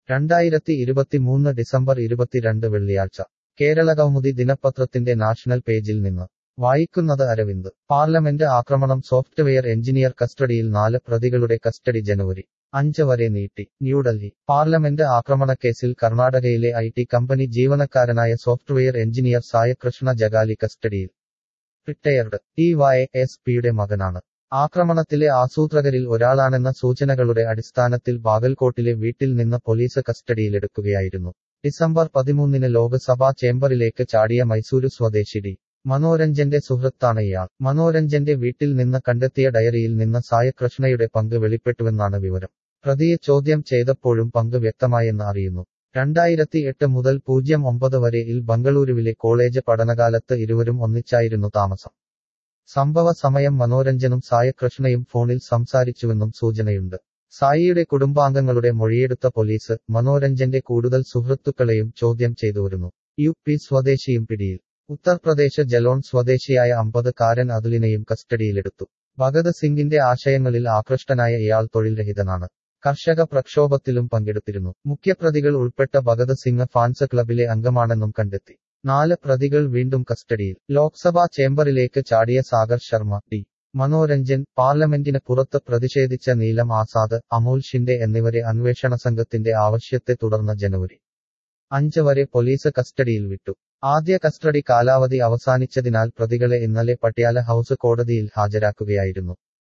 രണ്ടായിരത്തി ഇരുപത്തിമൂന്ന് ഡിസംബർ ഇരുപത്തിരണ്ട് വെള്ളിയാഴ്ച കേരളകൗമുദി ദിനപത്രത്തിന്റെ നാഷണൽ പേജിൽ നിന്ന് വായിക്കുന്നത് അരവിന്ദ് പാർലമെന്റ് ആക്രമണം സോഫ്റ്റ്വെയർ എഞ്ചിനീയർ കസ്റ്റഡിയിൽ നാല് പ്രതികളുടെ കസ്റ്റഡി ജനുവരി അഞ്ച് വരെ നീട്ടി ന്യൂഡൽഹി പാർലമെന്റ് ആക്രമണക്കേസിൽ കർണാടകയിലെ ഐ ടി കമ്പനി ജീവനക്കാരനായ സോഫ്റ്റ്വെയർ എഞ്ചിനീയർ സായകൃഷ്ണ ജഗാലി കസ്റ്റഡിയിൽ റിട്ടയർഡ് ടി വൈ എസ് പിയുടെ മകനാണ് ആക്രമണത്തിലെ ആസൂത്രകരിൽ ഒരാളാണെന്ന സൂചനകളുടെ അടിസ്ഥാനത്തിൽ ബാഗൽകോട്ടിലെ വീട്ടിൽ നിന്ന് പോലീസ് കസ്റ്റഡിയിലെടുക്കുകയായിരുന്നു ഡിസംബർ പതിമൂന്നിന് ലോക്സഭാ ചേംബറിലേക്ക് ചാടിയ മൈസൂരു സ്വദേശി ഡി മനോരഞ്ജന്റെ സുഹൃത്താണ് ഇയാൾ മനോരഞ്ജന്റെ വീട്ടിൽ നിന്ന് കണ്ടെത്തിയ ഡയറിയിൽ നിന്ന് സായകൃഷ്ണയുടെ പങ്ക് വെളിപ്പെട്ടുവെന്നാണ് വിവരം പ്രതിയെ ചോദ്യം ചെയ്തപ്പോഴും പങ്ക് വ്യക്തമായെന്ന് അറിയുന്നു രണ്ടായിരത്തി എട്ട് മുതൽ പൂജ്യം ഒമ്പത് വരെ ഇൽ ബംഗളൂരുവിലെ കോളേജ് പഠനകാലത്ത് ഇരുവരും ഒന്നിച്ചായിരുന്നു താമസം സംഭവ സമയം മനോരഞ്ജനും സായകൃഷ്ണയും ഫോണിൽ സംസാരിച്ചുവെന്നും സൂചനയുണ്ട് സായിയുടെ കുടുംബാംഗങ്ങളുടെ മൊഴിയെടുത്ത പോലീസ് മനോരഞ്ജന്റെ കൂടുതൽ സുഹൃത്തുക്കളെയും ചോദ്യം ചെയ്തുവരുന്നു യു പി സ്വദേശിയും പിടിയിൽ ഉത്തർപ്രദേശ് ജലോൺ സ്വദേശിയായ അമ്പത് കാരൻ അതുലിനെയും കസ്റ്റഡിയിലെടുത്തു ഭഗത് സിംഗിന്റെ ആശയങ്ങളിൽ ആകൃഷ്ടനായ ഇയാൾ തൊഴിൽ രഹിതനാണ് കർഷക പ്രക്ഷോഭത്തിലും പങ്കെടുത്തിരുന്നു മുഖ്യപ്രതികൾ ഉൾപ്പെട്ട ഭഗത് സിംഗ് ഫാൻസ് ക്ലബിലെ അംഗമാണെന്നും കണ്ടെത്തി നാല് പ്രതികൾ വീണ്ടും കസ്റ്റഡിയിൽ ലോക്സഭാ ചേംബറിലേക്ക് ചാടിയ സാഗർ ശർമ്മ ടി മനോരഞ്ജൻ പാർലമെന്റിന് പുറത്ത് പ്രതിഷേധിച്ച നീലം ആസാദ് അമോൽ ഷിൻഡെ എന്നിവരെ അന്വേഷണ സംഘത്തിന്റെ ആവശ്യത്തെ തുടർന്ന് ജനുവരി അഞ്ച് വരെ പോലീസ് കസ്റ്റഡിയിൽ വിട്ടു ആദ്യ കസ്റ്റഡി കാലാവധി അവസാനിച്ചതിനാൽ പ്രതികളെ ഇന്നലെ പട്യാല ഹൌസ് കോടതിയിൽ ഹാജരാക്കുകയായിരുന്നു